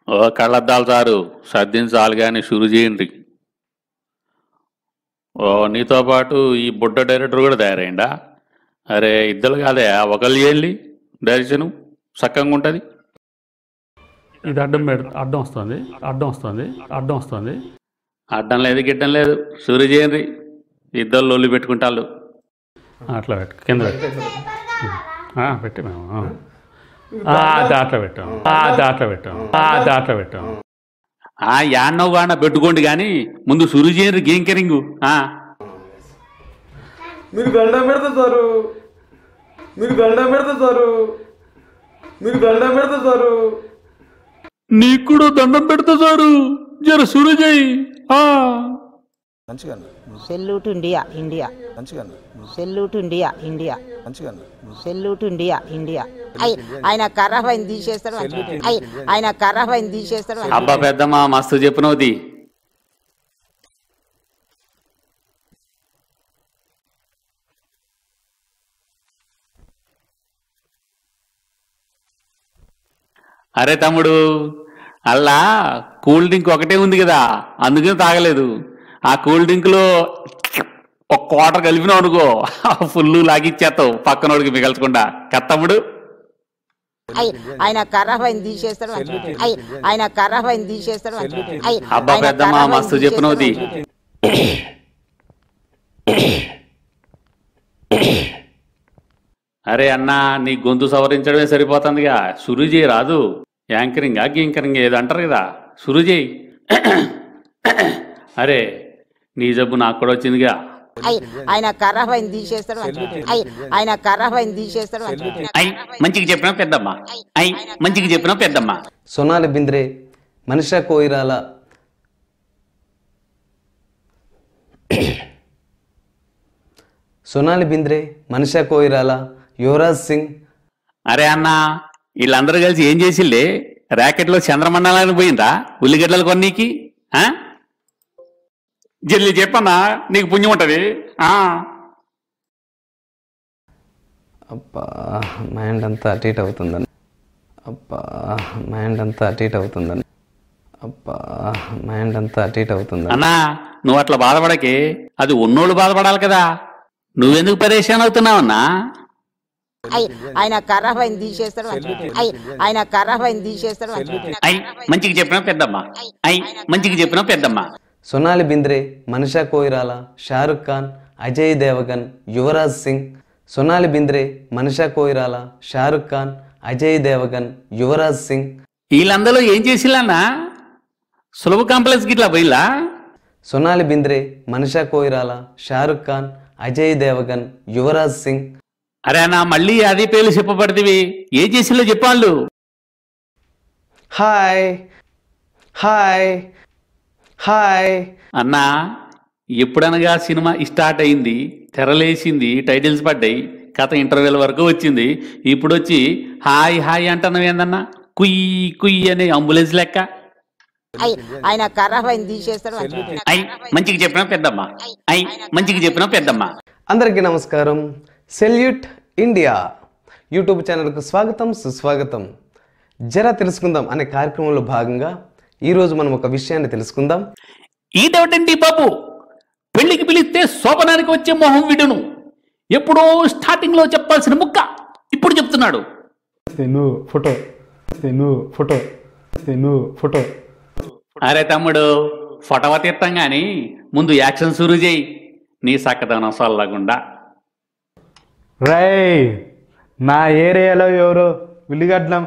ఓ కళ్ళద్దాలు సారు సర్దించాలి కానీ షురు చేయండి ఓ నీతో పాటు ఈ బుడ్డ డైరెక్టర్ కూడా తయారైందా అరే ఇద్దరు కాదే ఒకళ్ళు చేయాలి డైరెక్షన్ చక్కగా ఉంటుంది ఇది అడ్డం పెడ అడ్డం వస్తుంది అడ్డం వస్తుంది అడ్డం వస్తుంది అడ్డం లేదు గిడ్డం లేదు షురు చేయండి ఇద్దరు లొల్లి పెట్టుకుంటాళ్ళు ఆ, అట్లా పెట్టు కింద పెట్టు ఆ, పెట్టి మేము ఆ. ఆ, అది అట్లా పెట్టాం ఆ, అది అట్లా పెట్టాం ఆ, అది అట్లా పెట్టాం ఆ యాన్నో వాడ పెట్టుకోండి కానీ ముందు షురు చేయండి గేమ్ కెరింగ్ మీరు గండం పెడతా సారు మీరు గండం పెడతా సారు మీరు గండం పెడతా సారు నీకు కూడా దండం పెడతా సారు జర షురు చేయి మంచిగా సెల్యూట్ ఇండియా ఇండియా మంచిగా సెల్యూట్ ఇండియా ఇండియా మంచిగా సెల్యూట్ ఇండియా ఇండియా అయ్ ఆయన ఖరాబ్ అయింది తీసేస్తారు అయ్ ఆయన ఖరాబ్ అయింది తీసేస్తారు అబ్బా పెద్దమ్మా మస్తు చెప్పినవుది అరే తమ్ముడు అల్లా కూల్ డ్రింక్ ఒకటే ఉంది కదా అందుకని తాగలేదు ఆ కూల్ డ్రింక్ లో ఒక క్వార్టర్ కలిపినావు అనుకో ఫుల్ లాగిచ్చేస్తావు పక్కనోడికి మిగల్చకుండా కదా తమ్ముడు అయ్ ఆయన ఖరాబ్ అయింది తీసేస్తారు అయ్ ఆయన ఖరాబ్ అయింది తీసేస్తారు అయ్ అబ్బా ఆయన పెద్దమ్మా ఖరాబ్ మస్తు అయింది చెప్పినవుది అరే అన్నా నీ గొంతు సవరించడమే సరిపోతుందిగా సురుజీ రాదు యాంకరింగా గీంకరింగ్ ఏదో అంటారు కదా సురుజీ అరే నీ జబ్బు నాకు కూడా వచ్చిందిగా అయ్ ఆయన ఖరాబ్ అయింది తీసేస్తారు అయ్ ఆయన ఖరాబ్ అయింది తీసేస్తారు ఐ మంచిగా చెప్పినా పెద్దమ్మ ఐ మంచిగా చెప్పినా పెద్దమ్మ సోనాలి బింద్రే మనిషా కోయిరాల సోనాలి బింద్రే మనిషా కోయిరాల యువరాజ్ సింగ్ అరే అన్న వీళ్ళందరూ కలిసి ఏం చేసిల్లే ర్యాకెట్లో చంద్రమండలానికి పోయిందా ఉల్లిగడ్డలు కొన్నీకి ఆ? జల్లి చెప్పన్నా నీకు పుణ్యం ఉంటది ఆ అబ్బా మైండ్ అంతా అటు ఇటు అవుతుందని అబ్బా మైండ్ అంతా అటు ఇటు అవుతుందని అబ్బా మైండ్ అంతా అటు ఇటు అవుతుందని అన్నా నువ్వు అట్లా బాధపడకే అది ఉన్నోళ్ళు బాధపడాలి కదా నువ్వెందుకు పరేషాన్ అవుతున్నావన్నా అయ్ ఆయన ఖరాబ్ అయింది తీసేస్తారు అయ్ ఆయన ఖరాబ్ అయింది తీసేస్తారు ఐ మంచిగా చెప్పినా పెద్దమ్మ ఐ మంచిగా చెప్పినా పెద్దమ్మ సోనాలి బింద్రే మనిషా కోయిరాల షారుఖ్ ఖాన్ అజయ్ దేవగన్ యువరాజ్ సింగ్ సోనాలి బింద్రే మనిషా కోయిరాల షారుఖ్ ఖాన్ అజయ్ దేవగన్ యువరాజ్ సింగ్ వీళ్ళందరూ ఏం చేసిల్లన్నా సులభ కాంప్లెక్స్ గిట్లా పోయిల్లా సోనాలి బింద్రే మనిషా కోయిరాల షారుఖ్ ఖాన్ అజయ్ దేవగన్ యువరాజ్ సింగ్ అరే అన్న మళ్ళీ అదే పేర్లు చెప్పబడితివి ఏ చేసిల్లో చెప్పాళ్ళు హాయ్ హాయ్ హాయ్ అన్నా ఎప్పుడనగా సినిమా స్టార్ట్ అయింది తెరలేసింది టైటిల్స్ పడ్డాయి కథ ఇంటర్వెల్ వరకు వచ్చింది ఇప్పుడు వచ్చి హాయ్ హాయ్ అంటున్నావు ఏందన్నా కుయ్యి కుయ్యి అనే అంబులెన్స్ లెక్క అయ్ ఆయన ఖరాబ్ అయింది తీసేస్తారు ఐ మంచిగా చెప్పినా పెద్దమ్మ ఐ మంచిగా చెప్పినా పెద్దమ్మ అందరికీ నమస్కారం సెల్యూట్ ఇండియా యూట్యూబ్ ఛానల్కు స్వాగతం సుస్వాగతం జర తెలుసుకుందాం అనే కార్యక్రమంలో భాగంగా ఈరోజు మనం ఒక విషయాన్ని తెలుసుకుందాం ఈ డౌట్ ఏంటి బాబు పెళ్లికి పిలిస్తే శోభనానికి వచ్చే మొహం విడును ఎప్పుడో స్టార్టింగ్ లో చెప్పాల్సిన ముక్క ఇప్పుడు చెప్తున్నాడు నువ్వు ఫోటో నువ్వు ఫోటో నువ్వు ఫోటో అరే తమ్ముడు ఫోటో తీర్థం గాని ముందు యాక్షన్ సురు చేయి నీ సక్కదనం సల్లగుండా రై నా ఏరియాలో ఎవరు ఉల్లిగడ్డం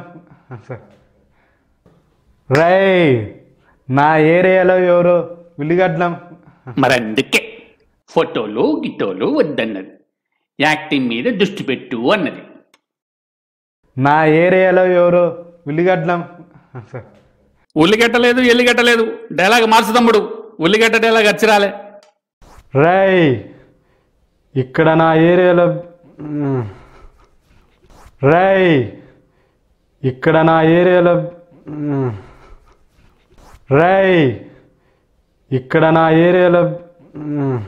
రై నా ఏరియాలో ఎవరు ఉల్లిగడ్డం మరి అందుకే ఫోటోలు గిటోలు వద్దన్నది యాక్టింగ్ మీద దృష్టి పెట్టు అన్నది నా ఏరియాలో ఎవరు ఉల్లిగడ్డం ఉల్లిగడ్డ లేదు ఎల్లిగడ్డ లేదు డైలాగ్ మార్చు తమ్ముడు ఉల్లిగడ్డ డైలాగ్ అచ్చిరాలే రై ఇక్కడ నా ఏరియాలో మ్, రై ఇక్కడ నా ఏరియాలో మ్, రై ఇక్కడ నా ఏరియాలో మ్,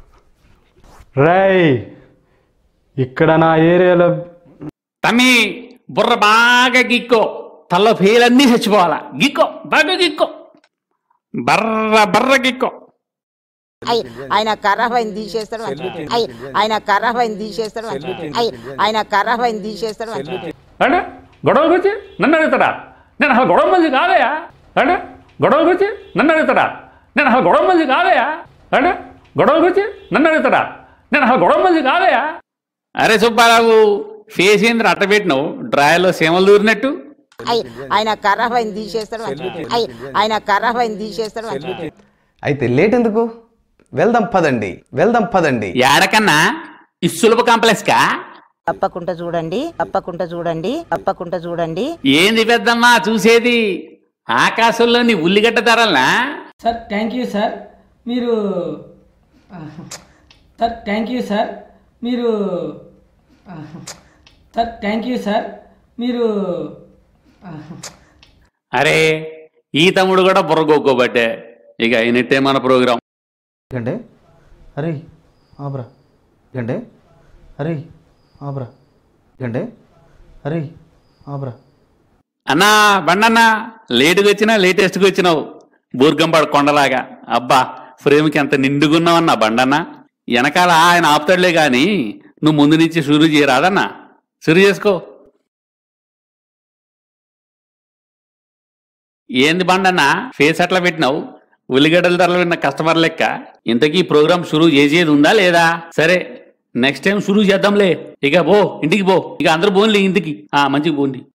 రై ఇక్కడ నా ఏరియాలో తమ్మి బుర్ర బాగా గిక్కో తల్లో పేలన్నీ చచ్చిపోవాలా గిక్కో బాగా గిక్కో బర్ర బర్ర గిక్కో అయ్ ఆయన ఖరాబ్ అయింది తీసేస్తాడు మంచిగా అయ్ ఆయన ఖరాబ్ అయింది తీసేస్తాడు మంచిగా అయ్ ఆయన ఖరాబ్ అయింది తీసేస్తాడు మంచిగా అంటే గొడవ గురించి నన్ను అడుగుతాడా నేను అసలు గొడవ మంది కాదయా అంటే గొడవ గురించి నన్ను అడుగుతాడా నేను అసలు గొడవ మంది కాదయా అంటే గొడవ గురించి నన్ను అడుగుతాడా నేను అసలు గొడవ మంది కాదయా అరే సుబ్బారావు ఫేస్ ఏంద్ర అట్ట పెట్టినావు డ్రాయర్లో సీమలు దూరినట్టు అయ్ ఆయన ఖరాబ్ అయింది తీసేస్తాడు మంచిగా అయ్ ఆయన ఖరాబ్ అయింది తీసేస్తాడు మంచిగా అయితే లేట్ ఎందుకు వెళ్దాం పదండి వెళ్దాం పదండి ఏడకన్నా ఈ సులభ కాంప్లెక్స్ కా తప్పకుండా చూడండి తప్పకుండా చూడండి తప్పకుండా చూడండి ఏంది పెద్దమ్మా చూసేది ఆకాశంలోని ఉల్లిగడ్డ ధరలనా సార్ థ్యాంక్ యూ సార్ మీరు సార్ థ్యాంక్ యూ సార్ మీరు సార్ థ్యాంక్ యూ సార్ మీరు అరే ఈ తమ్ముడు కూడా బుర్రగొక్కోబట్టే ఇక అయినట్టే మన ప్రోగ్రాం గంటే అరే ఆబ్రా గంటే అరే ఆబ్రా గంటే అరే ఆబ్రా అన్నా బండన్నా లేటుగా వచ్చినా లేటెస్ట్గా వచ్చినావు బూర్గంపాడు కొండలాగా అబ్బా ఫ్రేమ్కి ఎంత నిండుగున్నావన్నా బండన్నా వెనకాల ఆయన ఆపుతాడులే గాని నువ్వు ముందు నుంచి షురూ చేయరాదన్నా షురూ చేసుకో ఏంది బండన్నా ఫేస్ అట్లా పెట్టినావు ఉల్లిగడ్డల ధరలు విన్న కస్టమర్ లెక్క ఇంతకీ ఈ ప్రోగ్రామ్ షురూ చేసేది ఉందా లేదా సరే నెక్స్ట్ టైం షురూ చేద్దాంలే ఇక పో ఇంటికి పో ఇక అందరూ పోన్లే ఇంటికి ఆ మంచిగా పోండి